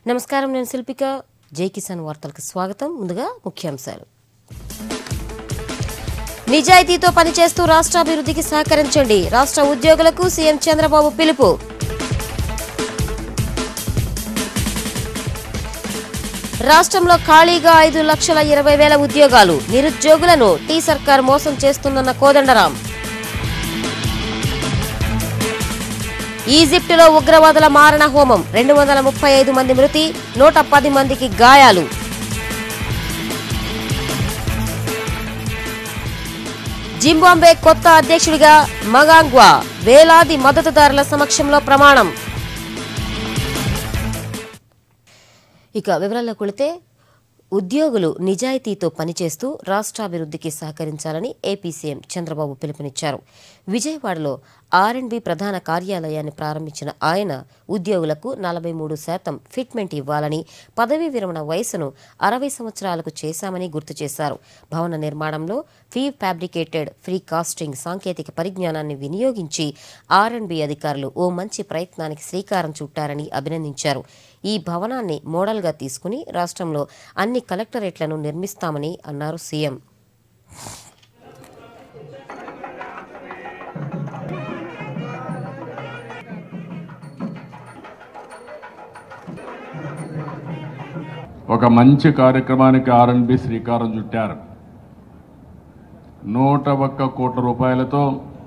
నమస్కారం నేను శిల్పిక జై కిసాన్ వార్తలకు స్వాగతం ముందుగా ముఖ్యాంశాలు నిజాయితీతో పనిచేస్తూ రాష్ట్రాభివృద్ధికి సహకరించండి రాష్ట్ర ఉద్యోగులకు సీఎం చంద్రబాబు పిలుపు రాష్ట్రంలో ఖాళీగా ఐదు లక్షల ఇరవై వేల ఉద్యోగాలు నిరుద్యోగులను టీ సర్కార్ మోసం చేస్తుందన్న కోదండరాం ఈజిప్టులో ఉగ్రవాదుల మారణ హోమం రెండు వందల ముప్పై ఐదు మంది మృతి నూట పది మందికి గాయాలు జింబాంబే కొత్త అధ్యక్షుడిగా మగాంగ్వా వేలాది మద్దతుదారుల సమక్షంలో ప్రమాణం ఇక వివరాల్లోకి వెళితే ఉద్యోగులు నిజాయితీతో పనిచేస్తూ రాష్ట్రాభివృద్ధికి సహకరించాలని ఏపీ సీఎం చంద్రబాబు పిలుపునిచ్చారు విజయవాడలో ఆర్ఎండ్బి ప్రధాన కార్యాలయాన్ని ప్రారంభించిన ఆయన ఉద్యోగులకు నలభై మూడు శాతం ఫిట్మెంట్ ఇవ్వాలని పదవీ విరమణ వయసును అరవై సంవత్సరాలకు చేశామని గుర్తు చేశారు భవన నిర్మాణంలో ఫీ ఫ్యాబ్రికేటెడ్ ఫ్రీ కాస్టింగ్ సాంకేతిక పరిజ్ఞానాన్ని వినియోగించి ఆర్ఎండ్బి అధికారులు ఓ మంచి ప్రయత్నానికి శ్రీకారం చుట్టారని అభినందించారు ఈ భవనాన్ని మోడల్గా తీసుకుని రాష్ట్రంలో అన్ని కలెక్టరేట్లను నిర్మిస్తామని అన్నారు సీఎం ఒక మంచి కార్యక్రమానికి ఆర్ఎన్బి శ్రీకారం చుట్టారు నూట ఒక్క కోట్ల రూపాయలతో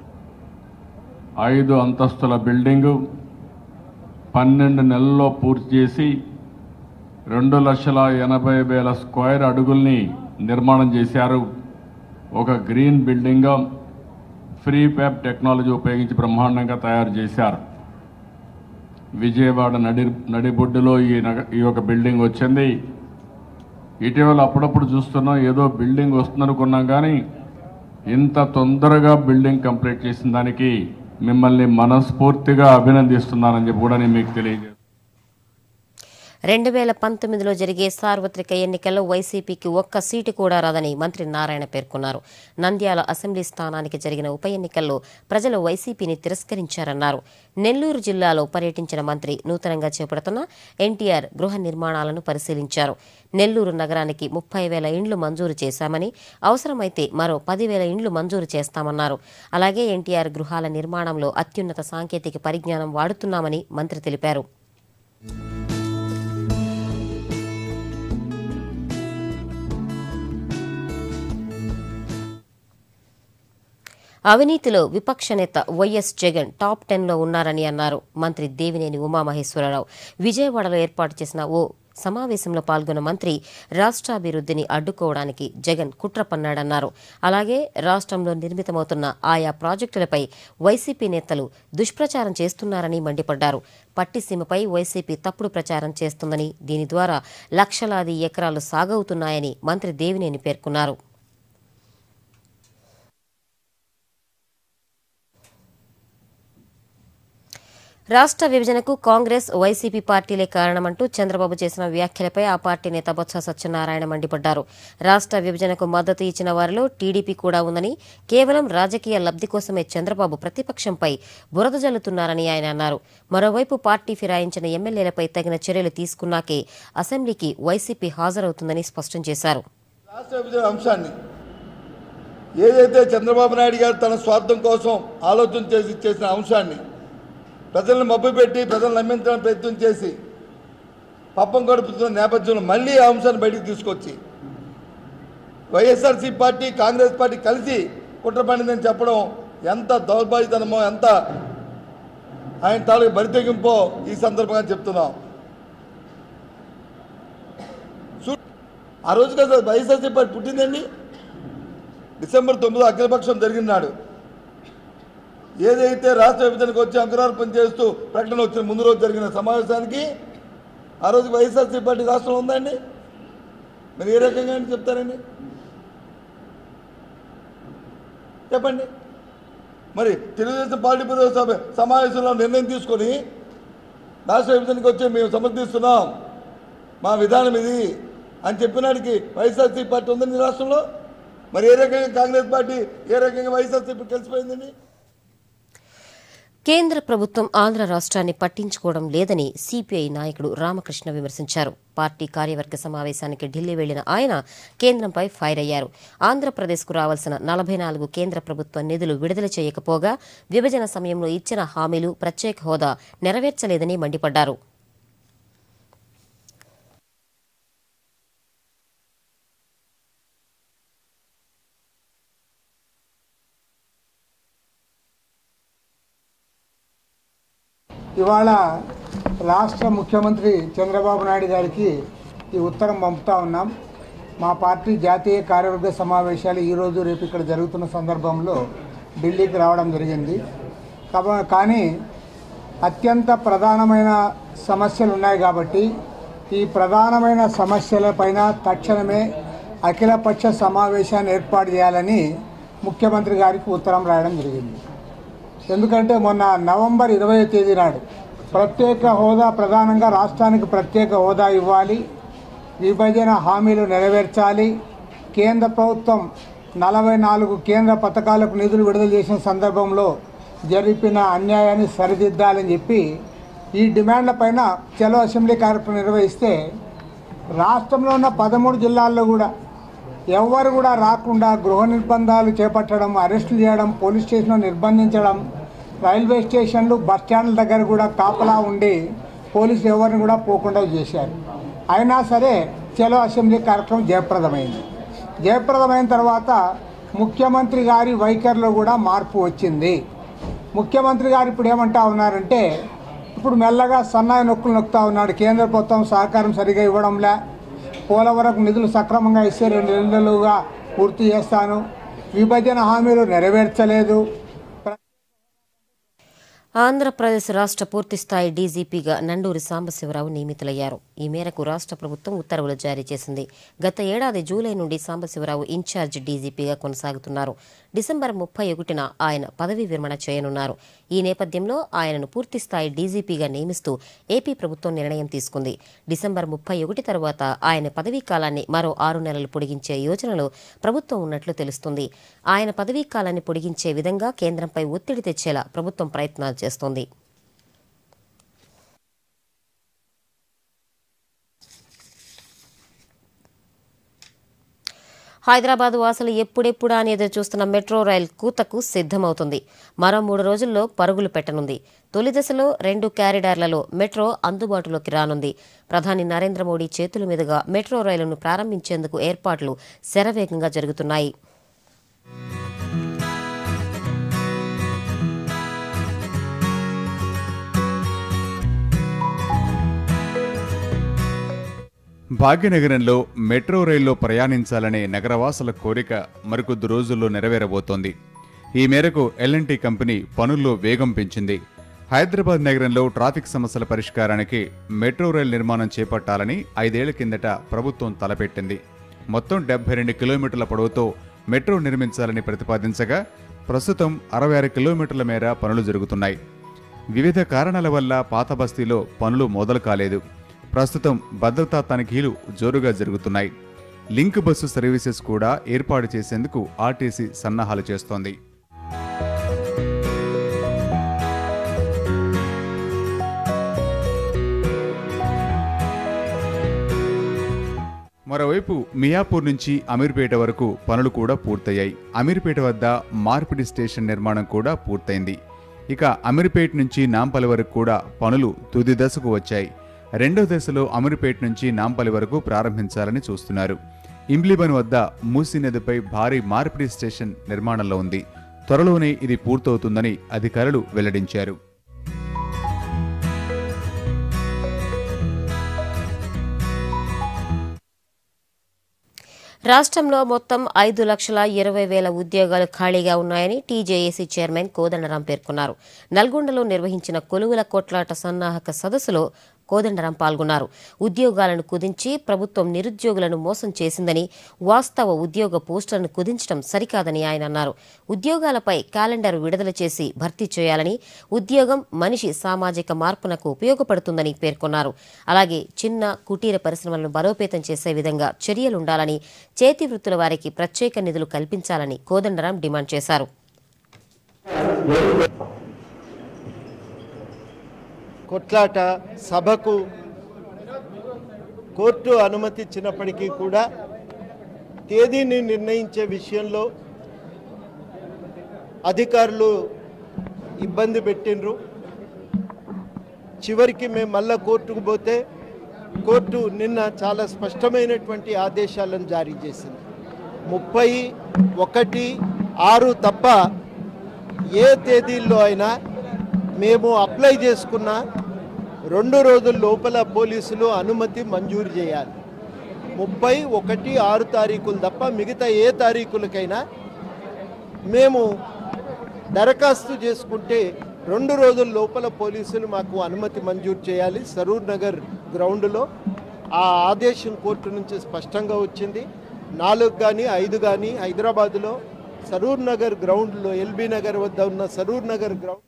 ఐదు అంతస్తుల బిల్డింగు పన్నెండు నెలల్లో పూర్తి చేసి రెండు లక్షల ఎనభై వేల స్క్వేర్ అడుగుల్ని నిర్మాణం చేశారు ఒక green building prefab technology ఉపయోగించి బ్రహ్మాండంగా తయారు చేశారు విజయవాడ నడి నడిబొడ్డులో ఈ నగ ఈ యొక్క బిల్డింగ్ వచ్చింది ఇటీవల అప్పుడప్పుడు చూస్తున్నాం ఏదో బిల్డింగ్ వస్తుందనుకున్నాం కానీ ఇంత తొందరగా బిల్డింగ్ కంప్లీట్ చేసిన దానికి మిమ్మల్ని మనస్ఫూర్తిగా అభినందిస్తున్నానని చెప్పి కూడా నేను మీకు తెలియజేస్తాను రెండు వేల పంతొమ్మిదిలో జరిగే సార్వత్రిక ఎన్నికల్లో వైసీపీకి ఒక్క సీటు కూడా రాదని మంత్రి నారాయణ పేర్కొన్నారు నంద్యాల అసెంబ్లీ స్థానానికి జరిగిన ఉప ఎన్నికల్లో ప్రజలు వైసీపీని తిరస్కరించారన్నారు నెల్లూరు జిల్లాలో పర్యటించిన మంత్రి నూతనంగా చేపడుతున్న ఎన్టీఆర్ గృహ నిర్మాణాలను పరిశీలించారు నెల్లూరు నగరానికి ముప్పై వేల ఇండ్లు మంజూరు చేశామని అవసరమైతే మరో పదివేల ఇండ్లు మంజూరు చేస్తామన్నారు అలాగే ఎన్టీఆర్ గృహాల నిర్మాణంలో అత్యున్నత సాంకేతిక పరిజ్ఞానం వాడుతున్నామని మంత్రి తెలిపారు అవినీతిలో విపక్ష నేత వైఎస్ జగన్ టాప్ టెన్లో ఉన్నారని అన్నారు మంత్రి దేవినేని ఉమామహేశ్వరరావు విజయవాడలో ఏర్పాటు చేసిన ఓ సమావేశంలో పాల్గొన్న మంత్రి రాష్ట్రాభివృద్ధిని అడ్డుకోవడానికి జగన్ కుట్ర పన్నాడన్నారు అలాగే రాష్ట్రంలో నిర్మితమవుతున్న ఆయా ప్రాజెక్టులపై వైసీపీ నేతలు దుష్ప్రచారం చేస్తున్నారని మండిపడ్డారు పట్టిసీమపై వైసీపీ తప్పుడు ప్రచారం చేస్తుందని దీని ద్వారా లక్షలాది ఎకరాలు సాగవుతున్నాయని మంత్రి దేవినేని పేర్కొన్నారు రాష్ట్ర విభజనకు కాంగ్రెస్ వైసీపీ పార్టీలే కారణమంటూ చంద్రబాబు చేసిన వ్యాఖ్యలపై ఆ పార్టీ నేత బొత్స సత్యనారాయణ మండిపడ్డారు రాష్ట్ర విభజనకు మద్దతు ఇచ్చిన వారిలో టీడీపీ కూడా ఉందని కేవలం రాజకీయ లబ్ధి కోసమే చంద్రబాబు ప్రతిపక్షంపై బురద జల్లుతున్నారని ఆయన అన్నారు మరోవైపు పార్టీ ఫిరాయించిన ఎమ్మెల్యేలపై తగిన చర్యలు తీసుకున్నాకే అసెంబ్లీకి వైసీపీ హాజరవుతుందని స్పష్టం చేశారు రాష్ట్ర విభజన అంశాన్ని ఏదైతే చంద్రబాబు నాయుడు గారు తన స్వార్థం కోసం ఆలోచన చేసి చేసిన అంశాన్ని ప్రజలను మభ్యపెట్టి ప్రజలను నమ్మించడానికి ప్రయత్నం చేసి పప్పం గడుపుతున్న నేపథ్యంలో మళ్ళీ ఆ అంశాన్ని బయటికి తీసుకొచ్చి వైఎస్ఆర్సీ పార్టీ కాంగ్రెస్ పార్టీ కలిసి కుట్ర పండిందని చెప్పడం ఎంత దౌర్భాగ్యతనమో ఎంత ఆయన తాలూకు బరితెగింపో ఈ సందర్భంగా చెప్తున్నాం చూ- ఆ రోజు కదా వైఎస్ఆర్సీ పార్టీ పుట్టిందండి డిసెంబర్ తొమ్మిదో అఖిలపక్షం జరిగినాడు ఏదైతే రాష్ట్ర విభజనకు వచ్చి అంకురార్పణ చేస్తూ ప్రకటన వచ్చిన ముందు రోజు జరిగిన సమావేశానికి ఆ రోజు వైఎస్ఆర్సీ పార్టీ రాష్ట్రంలో ఉందండి మరి ఏ రకంగా అని చెప్తారండి చెప్పండి మరి తెలుగుదేశం పార్టీ ప్రదేశ సభ సమావేశంలో నిర్ణయం తీసుకొని రాష్ట్ర విభజనకు వచ్చి మేము సమర్థిస్తున్నాం మా విధానం ఇది అని చెప్పినాడికి వైఎస్ఆర్సీ పార్టీ ఉందండి ఈ రాష్ట్రంలో మరి ఏ రకంగా కాంగ్రెస్ పార్టీ ఏ రకంగా వైఎస్ఆర్సీపీ కలిసిపోయిందండి కేంద్ర ప్రభుత్వం ఆంధ్ర రాష్ట్రాన్ని పట్టించుకోవడం లేదని సిపిఐ నాయకుడు రామకృష్ణ విమర్శించారు పార్టీ కార్యవర్గ సమావేశానికి ఢిల్లీ వెళ్లిన ఆయన కేంద్రంపై ఫైర్ అయ్యారు ఆంధ్రప్రదేశ్కు రావాల్సిన నలభై నాలుగు కేంద్ర ప్రభుత్వ నిధులు విడుదల చేయకపోగా విభజన సమయంలో ఇచ్చిన హామీలు ప్రత్యేక హోదా నెరవేర్చలేదని మండిపడ్డారు ఇవాళ రాష్ట్ర ముఖ్యమంత్రి చంద్రబాబు నాయుడు గారికి ఈ ఉత్తరం పంపుతా ఉన్నాం మా పార్టీ జాతీయ కార్యవర్గ సమావేశాలు ఈరోజు రేపు ఇక్కడ జరుగుతున్న సందర్భంలో ఢిల్లీకి రావడం జరిగింది కాబ- కానీ అత్యంత ప్రధానమైన సమస్యలు ఉన్నాయి కాబట్టి ఈ ప్రధానమైన సమస్యలపైన తక్షణమే అఖిలపక్ష సమావేశాన్ని ఏర్పాటు చేయాలని ముఖ్యమంత్రి గారికి ఉత్తరం రాయడం జరిగింది ఎందుకంటే మొన్న నవంబర్ ఇరవై తేదీ నాడు ప్రత్యేక హోదా ప్రధానంగా రాష్ట్రానికి ప్రత్యేక హోదా ఇవ్వాలి విభజన హామీలు నెరవేర్చాలి కేంద్ర ప్రభుత్వం నలభై నాలుగు కేంద్ర పథకాలకు నిధులు విడుదల చేసిన సందర్భంలో జరిపిన అన్యాయాన్ని సరిదిద్దాలని చెప్పి ఈ డిమాండ్ల పైన చలో అసెంబ్లీ కార్యక్రమం నిర్వహిస్తే రాష్ట్రంలో ఉన్న పదమూడు జిల్లాల్లో కూడా ఎవరు కూడా రాకుండా గృహ నిర్బంధాలు చేపట్టడం అరెస్టులు చేయడం పోలీస్ స్టేషన్లో నిర్బంధించడం రైల్వే స్టేషన్లు బస్ స్టాండ్ల దగ్గర కూడా కాపలా ఉండి పోలీసులు ఎవరిని కూడా పోకుండా చేశారు అయినా సరే చలో అసెంబ్లీ కార్యక్రమం జయప్రదమైంది జయప్రదమైన తర్వాత ముఖ్యమంత్రి గారి వైఖరిలో కూడా మార్పు వచ్చింది ముఖ్యమంత్రి గారు ఇప్పుడు ఏమంటా ఉన్నారంటే ఇప్పుడు మెల్లగా సన్నాయి నొక్కులు నొక్కుతా ఉన్నాడు కేంద్ర ప్రభుత్వం సహకారం సరిగా ఇవ్వడంలే పోలవరకు నిధులు సక్రమంగా ఇస్తే రెండు నెలలుగా పూర్తి చేస్తాను విభజన హామీలు నెరవేర్చలేదు ఆంధ్రప్రదేశ్ రాష్ట్ర పూర్తిస్థాయి డీజీపీగా నండూరి సాంబశివరావు నియమితులయ్యారు ఈ మేరకు రాష్ట్ర ప్రభుత్వం ఉత్తర్వులు జారీ చేసింది గత ఏడాది జూలై నుండి సాంబశివరావు ఇన్ఛార్జ్ డీజీపీగా కొనసాగుతున్నారు డిసెంబర్ ముప్పై ఒకటిన ఆయన పదవీ విరమణ చేయనున్నారు ఈ నేపథ్యంలో ఆయనను పూర్తిస్థాయి డీజీపీగా నియమిస్తూ ఏపీ ప్రభుత్వం నిర్ణయం తీసుకుంది డిసెంబర్ ముప్పై ఒకటి తరువాత ఆయన పదవీ కాలాన్ని మరో ఆరు నెలలు పొడిగించే యోచనలో ప్రభుత్వం ఉన్నట్లు తెలుస్తుంది ఆయన పదవీ కాలాన్ని పొడిగించే విధంగా కేంద్రంపై ఒత్తిడి తెచ్చేలా ప్రభుత్వం ప్రయత్నాలు చేస్తోంది హైదరాబాద్ వాసులు ఎప్పుడెప్పుడా అని ఎదురు చూస్తున్న మెట్రో రైల్ కూతకు సిద్ధమవుతుంది మరో మూడు రోజుల్లో పరుగులు పెట్టనుంది తొలి దశలో రెండు క్యారిడార్లలో మెట్రో అందుబాటులోకి రానుంది ప్రధాని నరేంద్ర మోడీ చేతుల మీదుగా మెట్రో రైలును ప్రారంభించేందుకు ఏర్పాట్లు శరవేగంగా జరుగుతున్నాయి భాగ్యనగరంలో మెట్రో రైల్లో ప్రయాణించాలనే నగరవాసుల కోరిక మరికొద్ది రోజుల్లో నెరవేరబోతోంది ఈ మేరకు ఎల్ఎన్టీ కంపెనీ పనుల్లో వేగం పెంచింది హైదరాబాద్ నగరంలో ట్రాఫిక్ సమస్యల పరిష్కారానికి మెట్రో రైల్ నిర్మాణం చేపట్టాలని ఐదేళ్ల కిందట ప్రభుత్వం తలపెట్టింది మొత్తం డెబ్బై రెండు కిలోమీటర్ల పొడవుతో మెట్రో నిర్మించాలని ప్రతిపాదించగా ప్రస్తుతం అరవై ఆరు కిలోమీటర్ల మేర పనులు జరుగుతున్నాయి వివిధ కారణాల వల్ల పాత బస్తీలో పనులు మొదలు కాలేదు ప్రస్తుతం భద్రతా తనిఖీలు జోరుగా జరుగుతున్నాయి లింక్ బస్సు సర్వీసెస్ కూడా ఏర్పాటు చేసేందుకు ఆర్టీసీ సన్నాహాలు చేస్తోంది మరోవైపు మియాపూర్ నుంచి అమీర్పేట వరకు పనులు కూడా పూర్తయ్యాయి అమీర్పేట వద్ద మార్పిడి స్టేషన్ నిర్మాణం కూడా పూర్తయింది ఇక అమీర్పేట నుంచి నాంపల్లి వరకు కూడా పనులు తుది దశకు వచ్చాయి రెండో దశలో అమీర్పేట నుంచి నాంపల్లి వరకు ప్రారంభించాలని చూస్తున్నారు ఇంబ్లిబన్ వద్ద మూసీ నదిపై భారీ మార్పిడి స్టేషన్ నిర్మాణంలో ఉంది త్వరలోనే ఇది పూర్తవుతుందని అధికారులు వెల్లడించారు రాష్ట్రంలో మొత్తం ఐదు లక్షల ఇరవై వేల ఉద్యోగాలు ఖాళీగా ఉన్నాయని టీజేఏసీ చైర్మన్ కోదండరాం పేర్కొన్నారు నల్గొండలో నిర్వహించిన కొలువుల కొట్లాట సన్నాహక సదస్సులో కోదండరాం పాల్గొన్నారు ఉద్యోగాలను కుదించి ప్రభుత్వం నిరుద్యోగులను మోసం చేసిందని వాస్తవ ఉద్యోగ పోస్టులను కుదించడం సరికాదని ఆయన అన్నారు ఉద్యోగాలపై క్యాలెండర్ విడుదల చేసి భర్తీ చేయాలని ఉద్యోగం మనిషి సామాజిక మార్పునకు ఉపయోగపడుతుందని పేర్కొన్నారు అలాగే చిన్న కుటీర పరిశ్రమలను బలోపేతం చేసే విధంగా చర్యలుండాలని చేతి వృత్తుల వారికి ప్రత్యేక నిధులు కల్పించాలని కోదండరాం డిమాండ్ చేశారు కొట్లాట సభకు కోర్టు అనుమతి ఇచ్చినప్పటికీ కూడా తేదీని నిర్ణయించే విషయంలో అధికారులు ఇబ్బంది పెట్టిండ్రు చివరికి మేము మళ్ళా కోర్టుకు పోతే కోర్టు నిన్న చాలా స్పష్టమైనటువంటి ఆదేశాలను జారీ చేసింది ముప్పై ఒకటి ఆరు తప్ప ఏ తేదీల్లో అయినా మేము అప్లై చేసుకున్న రెండు రోజుల లోపల పోలీసులు అనుమతి మంజూరు చేయాలి ముప్పై ఒకటి ఆరు తారీఖులు తప్ప మిగతా ఏ తారీఖులకైనా మేము దరఖాస్తు చేసుకుంటే రెండు రోజుల లోపల పోలీసులు మాకు అనుమతి మంజూరు చేయాలి సరూర్ నగర్ గ్రౌండ్లో ఆ ఆదేశం కోర్టు నుంచి స్పష్టంగా వచ్చింది నాలుగు కానీ ఐదు కానీ హైదరాబాదులో సరూర్ నగర్ గ్రౌండ్లో ఎల్బీ నగర్ వద్ద ఉన్న సరూర్ నగర్ గ్రౌండ్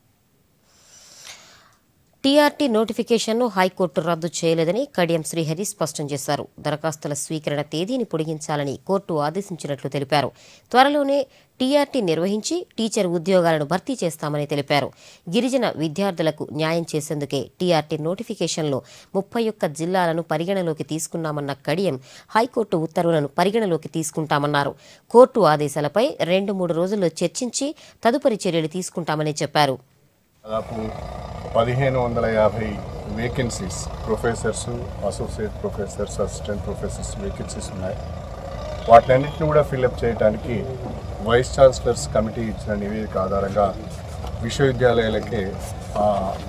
టీఆర్టీ నోటిఫికేషన్ను హైకోర్టు రద్దు చేయలేదని కడియం శ్రీహరి స్పష్టం చేశారు దరఖాస్తుల స్వీకరణ తేదీని పొడిగించాలని కోర్టు ఆదేశించినట్లు తెలిపారు త్వరలోనే టీఆర్టీ నిర్వహించి టీచర్ ఉద్యోగాలను భర్తీ చేస్తామని తెలిపారు గిరిజన విద్యార్థులకు న్యాయం చేసేందుకే టీఆర్టీ నోటిఫికేషన్లో ముప్పై ఒక్క జిల్లాలను పరిగణలోకి తీసుకున్నామన్న కడియం హైకోర్టు ఉత్తర్వులను పరిగణలోకి తీసుకుంటామన్నారు కోర్టు ఆదేశాలపై రెండు మూడు రోజుల్లో చర్చించి తదుపరి చర్యలు తీసుకుంటామని చెప్పారు దాదాపు పదిహేను వందల యాభై vacancies professors associate professors assistant professors vacancies ఉన్నాయి వాటినన్నింటిని కూడా ఫిల్అప్ చేయడానికి వైస్ ఛాన్సలర్స్ కమిటీ ఇచ్చిన నివేదిక ఆధారంగా విశ్వవిద్యాలయాలకే ఆ,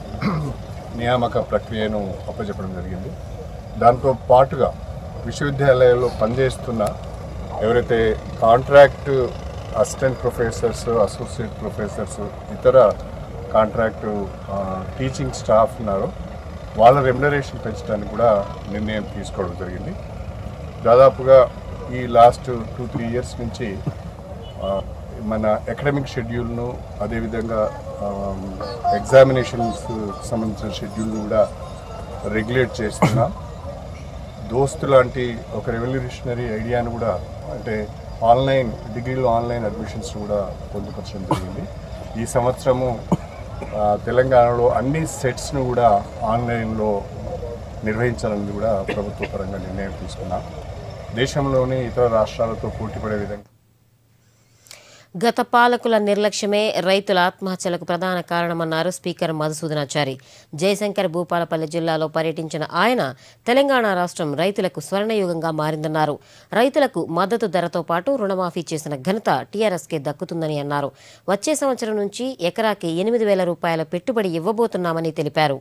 నియామక ప్రక్రియను అప్పచెప్పడం జరిగింది దాంతో పాటుగా విశ్వవిద్యాలయాల్లో పనిచేస్తున్న ఎవరైతే contract assistant professors associate professors ఇతర కాంట్రాక్ట్ టీచింగ్ స్టాఫ్ ఉన్నారో వాళ్ళ రెమ్యునరేషన్ పెంచడానికి కూడా నిర్ణయం తీసుకోవడం జరిగింది దాదాపుగా ఈ లాస్ట్ టూ త్రీ ఇయర్స్ నుంచి ఆ, మన అకాడమిక్ షెడ్యూల్ను అదేవిధంగా ఎగ్జామినేషన్స్ సంబంధించిన షెడ్యూల్ను కూడా రెగ్యులేట్ చేస్తున్నాం దోస్తు లాంటి ఒక రెవల్యూషనరీ ఐడియాను కూడా అంటే ఆన్లైన్ డిగ్రీలో ఆన్లైన్ అడ్మిషన్స్ కూడా పొందుపరచడం జరిగింది ఈ సంవత్సరము ఆ, తెలంగాణలో అన్ని సెట్స్ను కూడా ఆన్లైన్లో నిర్వహించాలని కూడా ప్రభుత్వ పరంగా నిర్ణయం తీసుకున్నాం దేశంలోని ఇతర రాష్ట్రాలతో పోటీపడే విధంగా గత పాలకుల నిర్లక్ష్యమే రైతుల ఆత్మహత్యలకు ప్రధాన కారణమన్నారు స్పీకర్ మధుసూదనాచారి జయశంకర్ భూపాలపల్లి జిల్లాలో పర్యటించిన ఆయన తెలంగాణ రాష్ట్రం రైతులకు స్వర్ణయుగంగా మారిందన్నారు రైతులకు మద్దతు ధరతో పాటు రుణమాఫీ చేసిన ఘనత టీఆర్ఎస్కే దక్కుతుందని అన్నారు వచ్చే సంవత్సరం నుంచి ఎకరాకి ఎనిమిది వేల రూపాయల పెట్టుబడి ఇవ్వబోతున్నామని తెలిపారు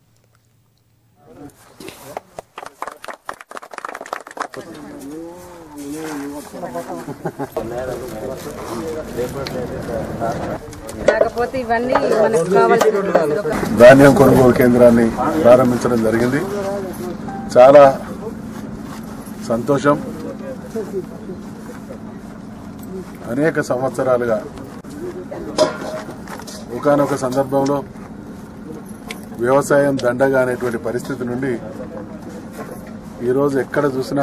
కాకపోతే ఇవన్నీ మనకు కావాల్సిన ధాన్యం కొనుగోలు కేంద్రాన్ని ప్రారంభించడం జరిగింది చాలా సంతోషం అనేక సంవత్సరాలుగా ఒకనొక సందర్భంలో వ్యవసాయం దండగా అనేటువంటి పరిస్థితి నుండి ఈరోజు ఎక్కడ చూసినా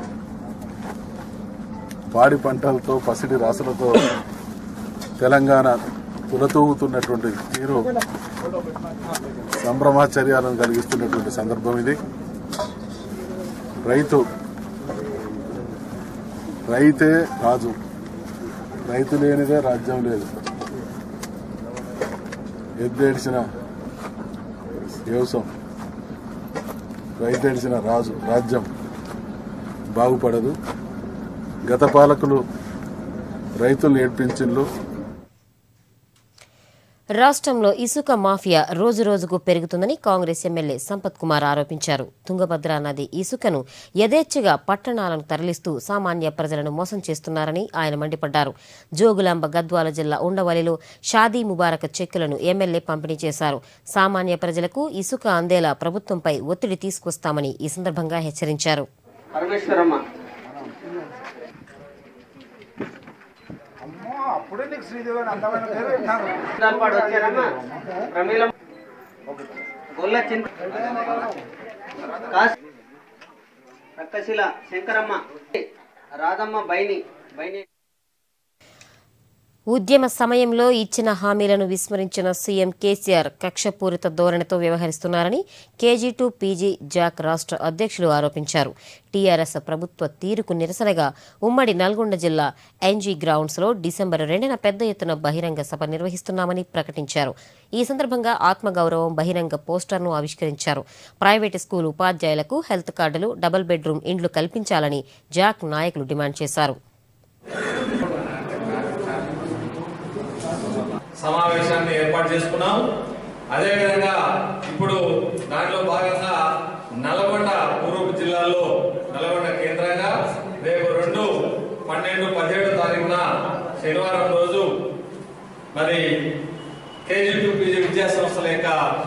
పాడి పంటలతో పసిడి రాసులతో తెలంగాణ తులతూగుతున్నటువంటి తీరు సంభ్రమాచర్యాలను కలిగిస్తున్నటువంటి సందర్భం ఇది రైతు రైతే రాజు రైతు లేనిదే రాజ్యం లేదు ఎద్దేడిచిన వ్యవసాయం రైతేడిచిన రాజు రాజ్యం బాగుపడదు గత పాలకులు రైతులు ఏడ్పించిండ్లు రాష్ట్రంలో ఇసుక మాఫియా రోజు రోజుకు పెరుగుతుందని కాంగ్రెస్ ఎమ్మెల్యే సంపత్ కుమార్ ఆరోపించారు తుంగభద్ర నది ఇసుకను యథేచ్ఛగా పట్టణాలను తరలిస్తూ సామాన్య ప్రజలను మోసం చేస్తున్నారని ఆయన మండిపడ్డారు జోగులాంబ గద్వాల జిల్లా ఉండవల్లిలో షాదీ ముబారక్ చెక్కులను ఎమ్మెల్యే పంపిణీ చేశారు సామాన్య ప్రజలకు ఇసుక అందేలా ప్రభుత్వంపై ఒత్తిడి తీసుకొస్తామని ఈ సందర్భంగా హెచ్చరించారు పరమేశ్వరమ్మ దాల్పాడు వచ్చారమ్మా ప్రమీల గొల్ల చింత కాశీ రక్తశిల శంకరమ్మ రాధమ్మ బైని బైని ఉద్యమ సమయంలో ఇచ్చిన హామీలను విస్మరించిన సీఎం కేసీఆర్ కక్షపూరిత ధోరణితో వ్యవహరిస్తున్నారని కేజీ టు పీజీ జాక్ రాష్ట్ర అధ్యక్షులు ఆరోపించారు టీఆర్ఎస్ ప్రభుత్వ తీరుకు నిరసనగా ఉమ్మడి నల్గొండ జిల్లా ఎన్జీ గ్రౌండ్స్లో డిసెంబర్ రెండున పెద్ద ఎత్తున బహిరంగ సభ నిర్వహిస్తున్నామని ప్రకటించారు ఈ సందర్భంగా ఆత్మగౌరవం బహిరంగ పోస్టర్ను ఆవిష్కరించారు ప్రైవేటు స్కూల్ ఉపాధ్యాయులకు హెల్త్ కార్డులు డబుల్ బెడ్రూమ్ ఇండ్లు కల్పించాలని జాక్ నాయకులు డిమాండ్ చేశారు సమావేశాన్ని ఏర్పాటు చేసుకున్నాం అదేవిధంగా ఇప్పుడు దాంట్లో భాగంగా నల్గొండ పూర్వపు జిల్లాలో నల్గొండ కేంద్రంగా రేపు రెండు పన్నెండు పదిహేడు తారీఖున శనివారం రోజు మరి కేజీ టూ పీజీ విద్యా సంస్థల యొక్క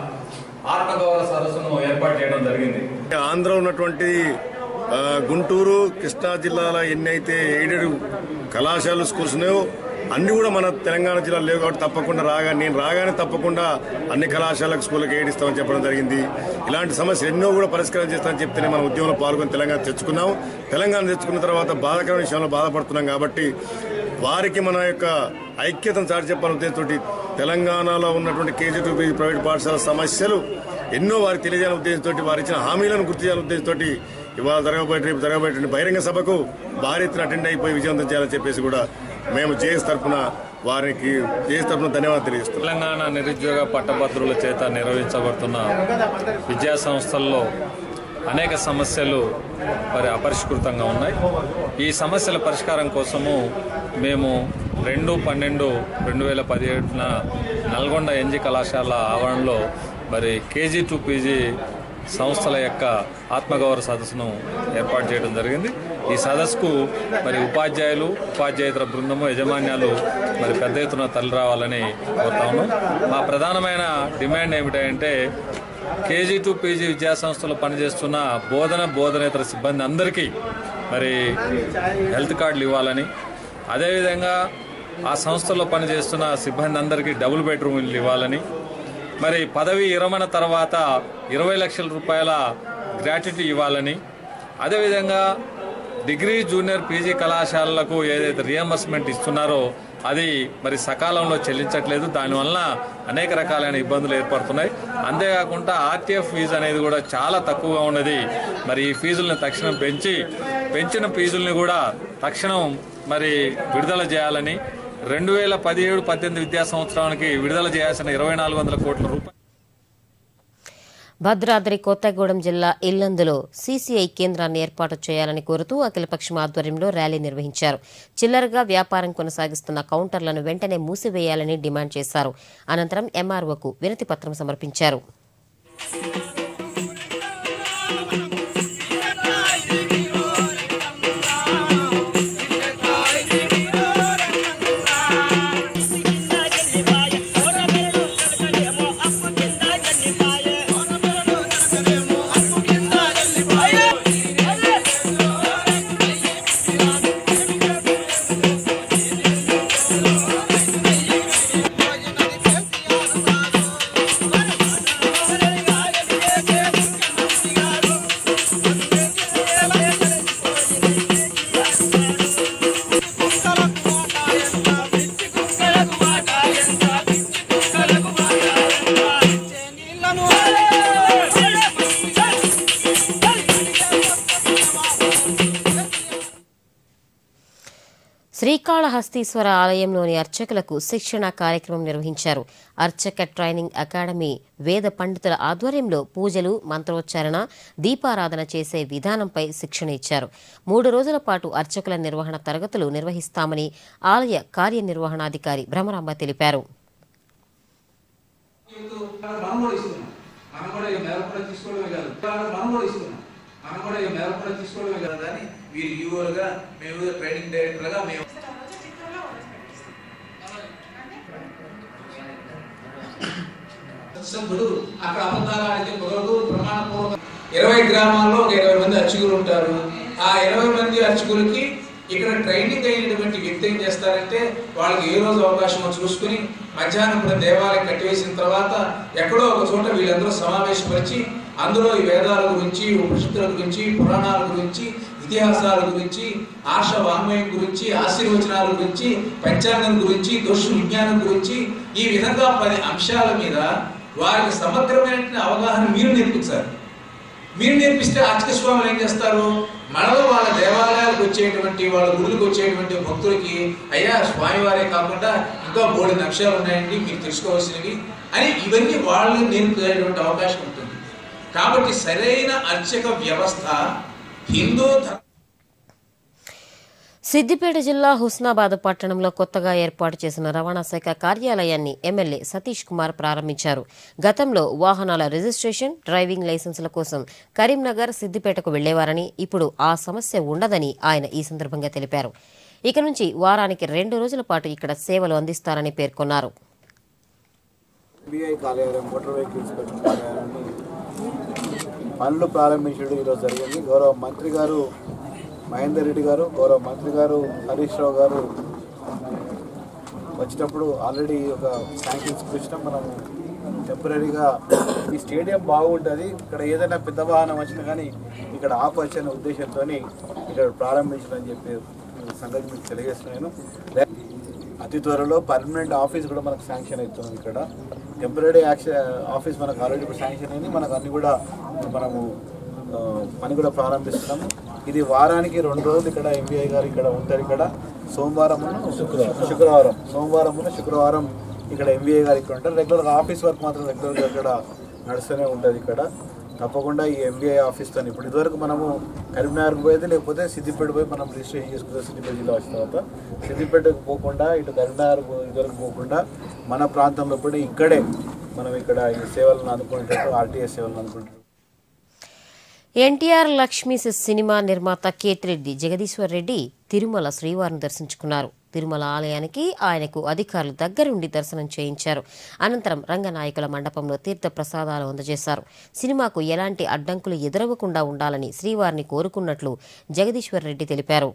ఆత్మగౌరవ సదస్సును ఏర్పాటు చేయడం జరిగింది ఆంధ్ర ఉన్నటువంటి ఆ, గుంటూరు కృష్ణా జిల్లాల ఎన్నైతే ఎయిడెడ్ కళాశాలలు స్కూల్స్ ఉన్నాయో అన్ని కూడా మన తెలంగాణ జిల్లాలో లేవు కాబట్టి తప్పకుండా రాగా నేను రాగానే తప్పకుండా అన్ని కళాశాలకు స్కూళ్ళకి ఎయిడ్ ఇస్తామని చెప్పడం జరిగింది ఇలాంటి సమస్యలు ఎన్నో కూడా పరిష్కారం చేస్తామని చెప్తేనే మన ఉద్యమంలో పాల్గొని తెలంగాణ తెచ్చుకున్నాం తెలంగాణ తెచ్చుకున్న తర్వాత బాధాకరమైన విషయంలో బాధపడుతున్నాం కాబట్టి వారికి మన యొక్క ఐక్యతను చాటి చెప్పాలని ఉద్దేశంతో తెలంగాణలో ఉన్నటువంటి కేజీ టూ పీజీ ప్రైవేట్ పాఠశాల సమస్యలు ఎన్నో వారికి తెలియజేయాలని ఉద్దేశంతో వారు ఇచ్చిన హామీలను గుర్తు చేయాలని ఉద్దేశంతో ఇవాళ జరగబోయే రేపు జరగబోయే బహిరంగ సభకు భారీ ఎత్తున అటెండ్ అయిపోయి విజయవంతం చేయాలని చెప్పేసి కూడా మేము జేఎస్ తరఫున వారికి జేఎస్ తరఫున ధన్యవాదాలు తెలియజేస్తున్నాం తెలంగాణ నిరుద్యోగ పట్టభద్రుల చేత నిర్వహించబడుతున్న విద్యా సంస్థల్లో అనేక సమస్యలు మరి అపరిష్కృతంగా ఉన్నాయి ఈ సమస్యల పరిష్కారం కోసము మేము రెండు పన్నెండు రెండు వేల పదిహేడున నల్గొండ ఎన్జి కళాశాల ఆవరణలో మరి కేజీ టు పీజీ సంస్థల యొక్క ఆత్మగౌరవ సదస్సును ఏర్పాటు చేయడం జరిగింది ఈ సదస్సుకు మరి ఉపాధ్యాయులు ఉపాధ్యాయేతర బృందము యజమాన్యాలు మరి పెద్ద ఎత్తున తరలి రావాలని కోరుతా ఉన్నాం మా ప్రధానమైన డిమాండ్ ఏమిటంటే కేజీ టు పీజీ విద్యా సంస్థలో పనిచేస్తున్న బోధన బోధనేతర సిబ్బంది అందరికీ మరి హెల్త్ కార్డులు ఇవ్వాలని అదేవిధంగా ఆ సంస్థలో పనిచేస్తున్న సిబ్బంది అందరికీ డబుల్ బెడ్రూమ్ ఇల్లు ఇవ్వాలని మరి పదవి విరమణ తర్వాత ఇరవై లక్షల రూపాయల గ్రాట్యుటీ ఇవ్వాలని అదేవిధంగా డిగ్రీ జూనియర్ పీజీ కళాశాలలకు ఏదైతే రియంబర్స్మెంట్ ఇస్తున్నారో అది మరి సకాలంలో చెల్లించట్లేదు దానివల్ల అనేక రకాలైన ఇబ్బందులు ఏర్పడుతున్నాయి అంతేకాకుండా ఆర్టీఎఫ్ ఫీజు అనేది కూడా చాలా తక్కువగా ఉన్నది మరి ఈ ఫీజులను తక్షణం పెంచి పెంచిన ఫీజుల్ని కూడా తక్షణం మరి విడుదల చేయాలని రెండు వేల పదిహేడు పద్దెనిమిది విద్యా సంవత్సరానికి విడుదల చేయాల్సిన ఇరవై నాలుగు వందల కోట్ల రూపాయలు భద్రాద్రి కొత్తగూడెం జిల్లా ఇల్లందులో సీసీఐ కేంద్రాన్ని ఏర్పాటు చేయాలని కోరుతూ అఖిలపక్షం ఆధ్వర్యంలో ర్యాలీ నిర్వహించారు చిల్లరగా వ్యాపారం కొనసాగిస్తున్న కౌంటర్లను వెంటనే మూసివేయాలని డిమాండ్ చేశారు అనంతరం ఎంఆర్ఓకు వినతి పత్రం సమర్పించారు శ్రీకాళహస్తీశ్వర ఆలయంలోని అర్చకులకు శిక్షణ కార్యక్రమం నిర్వహించారు అర్చక ట్రైనింగ్ అకాడమీ వేద పండితుల ఆధ్వర్యంలో పూజలు మంత్రోచ్చారణ దీపారాధన చేసే విధానంపై శిక్షణ ఇచ్చారు మూడు రోజుల పాటు అర్చకుల నిర్వహణ తరగతులు నిర్వహిస్తామని ఆలయ కార్యనిర్వహణాధికారి భ్రమరాంబ తెలిపారు మనం కూడా ఇస్తున్నాం మనం కూడా ఈ మేర కూడా తీసుకోవడమే కాదు మనం కూడా ఇస్తున్నాం మనం కూడా ఈ మేర కూడా తీసుకోవడమే కాదు కానీ వీరు యూఓలుగా మేము ట్రైనింగ్ డైరెక్టర్గా మేము సభ్యుడు అక్కడ అబద్ధాలు ఆడితే కుదరదు ప్రమాణపూర్వక ఇరవై గ్రామాల్లో ఒక ఇరవై మంది అర్చకులు ఉంటారు ఆ ఇరవై మంది అర్చకులకి ఇక్కడ ట్రైనింగ్ అయినటువంటి వ్యక్తి ఏం చేస్తారంటే వాళ్ళకి ఏ రోజు అవకాశమో చూసుకుని మధ్యాహ్నం ఇప్పుడు దేవాలయం కట్టివేసిన తర్వాత ఎక్కడో ఒక చోట వీళ్ళందరూ సమావేశపరిచి అందులో ఈ వేదాల గురించి ఉపనిషత్తుల గురించి పురాణాల గురించి ఇతిహాసాల గురించి ఆర్ష వాంగ్మయం గురించి ఆశీర్వచనాల గురించి పంచాంగం గురించి దోష విజ్ఞానం గురించి ఈ విధంగా పది అంశాల మీద వారికి సమగ్రమైన అవగాహన మీరు నేర్పించాలి మీరు నేర్పిస్తే ఆర్చిక స్వాములు ఏం చేస్తారు మనలో వాళ్ళ దేవాలయాలకు వచ్చేటువంటి వాళ్ళ గుడులకు వచ్చేటువంటి భక్తులకి అయ్యా స్వామివారే కాకుండా ఇంకా బోడి నక్షాలు ఉన్నాయండి మీరు తెలుసుకోవాల్సినవి అని ఇవన్నీ వాళ్ళు నేర్పుకునేటువంటి అవకాశం ఉంటుంది కాబట్టి సరైన అర్చక వ్యవస్థ హిందూ ధర్మ సిద్దిపేట జిల్లా హుస్నాబాద్ పట్టణంలో కొత్తగా ఏర్పాటు చేసిన రవాణా శాఖ కార్యాలయాన్ని ఎమ్మెల్యే సతీష్ కుమార్ ప్రారంభించారు గతంలో వాహనాల రిజిస్ట్రేషన్ డ్రైవింగ్ లైసెన్సుల కోసం కరీంనగర్ సిద్దిపేటకు వెళ్లేవారని ఇప్పుడు ఆ సమస్య ఉండదని ఆయన ఈ సందర్భంగా తెలిపారు ఇక నుంచి వారానికి రెండు రోజుల పాటు ఇక్కడ సేవలు అందిస్తారని పేర్కొన్నారు ఎస్బీఐ కార్యాలయం మోటార్ వెహికల్ ఇన్స్పెక్టర్ కార్యాలయాన్ని పనులు ప్రారంభించడం ఈరోజు జరిగింది గౌరవ మంత్రి గారు మహేందర్ రెడ్డి గారు గౌరవ మంత్రి గారు హరీష్ రావు గారు వచ్చేటప్పుడు ఆల్రెడీ ఒక శాంక్షన్స్ ఇచ్చినాం మనం టెంపరీగా ఈ స్టేడియం బాగుంటుంది ఇక్కడ ఏదైనా పెద్ద వాహనం వచ్చినా కానీ ఇక్కడ ఆపచ్చు అనే ఉద్దేశంతో ఇక్కడ ప్రారంభించడం చెప్పి సంగతి మీకు తెలియజేస్తున్నాను అతి త్వరలో పర్మనెంట్ ఆఫీస్ కూడా మనకు శాంక్షన్ అవుతుంది ఇక్కడ టెంపరీ యాక్షన్ ఆఫీస్ మనకు ఆల్రెడీ ఇప్పుడు శాంక్షన్ అయింది మనకు అన్ని కూడా మనము ఆ, పని కూడా ప్రారంభిస్తున్నాము ఇది వారానికి రెండు రోజులు ఇక్కడ ఎంబీఐ గారు ఇక్కడ ఉంటారు ఇక్కడ సోమవారం శుక్రవారం శుక్రవారం సోమవారం శుక్రవారం ఇక్కడ ఎంబీఐ గారు ఇక్కడ ఉంటారు రెగ్యులర్గా ఆఫీస్ వర్క్ మాత్రం రెగ్యులర్గా ఇక్కడ నడుస్తూనే ఉంటుంది ఇక్కడ తప్పకుండా ఈ ఎంబీఐ ఆఫీస్తో ఇప్పుడు ఇదివరకు మనము కరీంనగర్కి పోయేది లేకపోతే సిద్దిపేట పోయి మనం రిజిస్ట్రేషన్ చేసుకుంటాం సిద్దిపేట జిల్లా వచ్చిన తర్వాత సిద్దిపేటకు పోకుండా ఇటు కరీంనగర్ పో- ఇదివరకు పోకుండా మన ప్రాంతంలో కూడా ఇక్కడే మనం ఇక్కడ ఈ సేవలను అందుకునేటట్టు ఆర్టీఎస్ సేవలను అందుకుంటాం ఎన్టీఆర్ లక్ష్మీస్ సినిమా నిర్మాత కేతిరెడ్డి జగదీశ్వర్ రెడ్డి తిరుమల శ్రీవారిని దర్శించుకున్నారు తిరుమల ఆలయానికి ఆయనకు అధికారులు దగ్గరుండి దర్శనం చేయించారు అనంతరం రంగనాయకుల మండపంలో తీర్థ ప్రసాదాలు అందజేశారు సినిమాకు ఎలాంటి అడ్డంకులు ఎదురవ్వకుండా ఉండాలని శ్రీవారిని కోరుకున్నట్లు జగదీశ్వర్ రెడ్డి తెలిపారు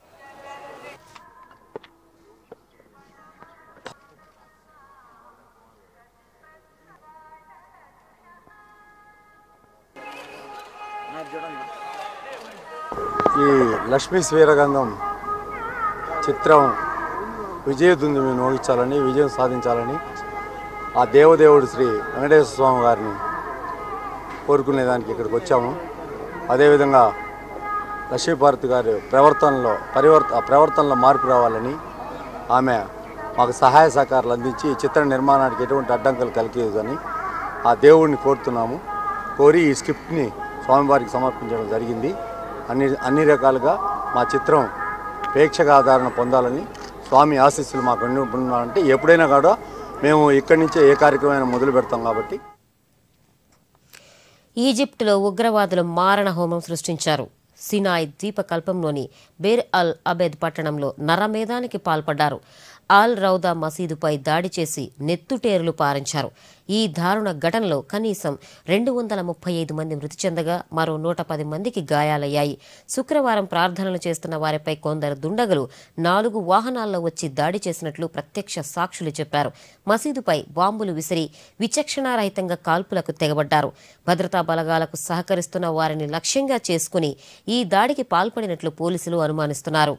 ఈ లక్ష్మీ స్వీరగంధం చిత్రం విజయదుందుని మోగించాలని విజయం సాధించాలని ఆ దేవదేవుడు శ్రీ వెంకటేశ్వర స్వామి గారిని కోరుకునేదానికి ఇక్కడికి వచ్చాము అదేవిధంగా లక్ష్మీభారతి గారి ప్రవర్తనలో పరివర్త ఆ ప్రవర్తనలో మార్పు రావాలని ఆమె మాకు సహాయ సహకారాలు అందించి ఈ చిత్ర నిర్మాణానికి ఎటువంటి అడ్డంకులు కలిగేదని ఆ దేవుడిని కోరుతున్నాము కోరి ఈ స్క్రిప్ట్ని స్వామివారికి సమర్పించడం జరిగింది అన్ని అన్ని రకాలుగా మా చిత్రం ప్రేక్షక ఆదరణ పొందాలని స్వామి ఆశీస్సులు మాకు అన్ని ఉన్నారంటే ఎప్పుడైనా కూడా మేము ఇక్కడి నుంచే ఏ కార్యక్రమం మొదలు పెడతాం కాబట్టి ఈజిప్టులో ఉగ్రవాదులు మారణ హోమం సృష్టించారు సినాయ్ ద్వీపకల్పంలోని బేర్ అల్ అబెద్ పట్టణంలో నరమేధానికి పాల్పడ్డారు ఆల్ రౌదా మసీదుపై దాడి చేసి నెత్తుటేరులు పారించారు ఈ దారుణ ఘటనలో కనీసం రెండు వందల ముప్పై ఐదు మంది మృతి చెందగా మరో నూట పది మందికి గాయాలయ్యాయి శుక్రవారం ప్రార్థనలు చేస్తున్న వారిపై కొందరు దుండగులు నాలుగు వాహనాల్లో వచ్చి దాడి చేసినట్లు ప్రత్యక్ష సాక్షులు చెప్పారు మసీదుపై బాంబులు విసిరి విచక్షణారహితంగా కాల్పులకు తెగబడ్డారు భద్రతా బలగాలకు సహకరిస్తున్న వారిని లక్ష్యంగా చేసుకుని ఈ దాడికి పాల్పడినట్లు పోలీసులు అనుమానిస్తున్నారు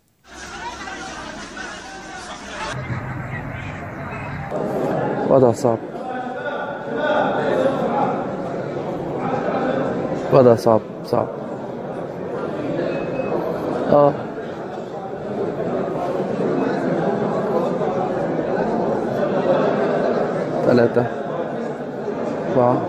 وضع صعب وضع صعب صعب اه ثلاثة أربعة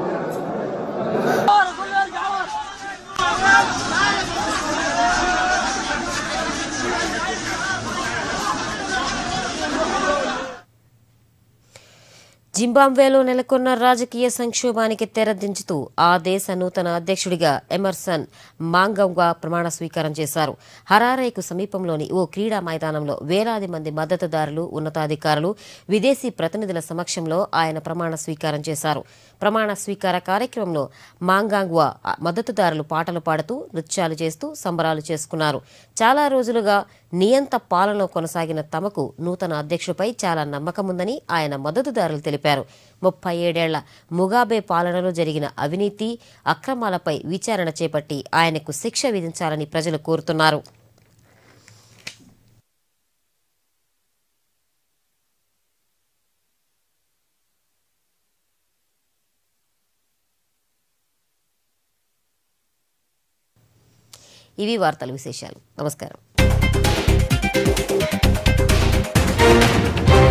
జింబాబ్వేలో నెలకొన్న రాజకీయ సంక్షోభానికి తెరదించుతూ ఆ దేశ నూతన అధ్యక్షుడిగా ఎమర్సన్ మాంగంగా ప్రమాణ స్వీకారం చేశారు హరారేకు సమీపంలోని ఓ క్రీడా మైదానంలో వేలాది మంది మద్దతుదారులు ఉన్నతాధికారులు విదేశీ ప్రతినిధుల సమక్షంలో ఆయన ప్రమాణ స్వీకారం చేశారు ప్రమాణ స్వీకార కార్యక్రమంలో మాంగాంగ్వా మద్దతుదారులు పాటలు పాడుతూ నృత్యాలు చేస్తూ సంబరాలు చేసుకున్నారు చాలా రోజులుగా నియంత పాలన కొనసాగిన తమకు నూతన అధ్యక్షుడిపై చాలా నమ్మకముందని ఆయన మద్దతుదారులు తెలిపారు తెలిపారు ముప్పై ఏడేళ్ల ముగాబే పాలనలో జరిగిన అవినీతి అక్రమాలపై విచారణ చేపట్టి ఆయనకు శిక్ష విధించాలని ప్రజలు కోరుతున్నారు ఇవి వార్తల విశేషాలు నమస్కారం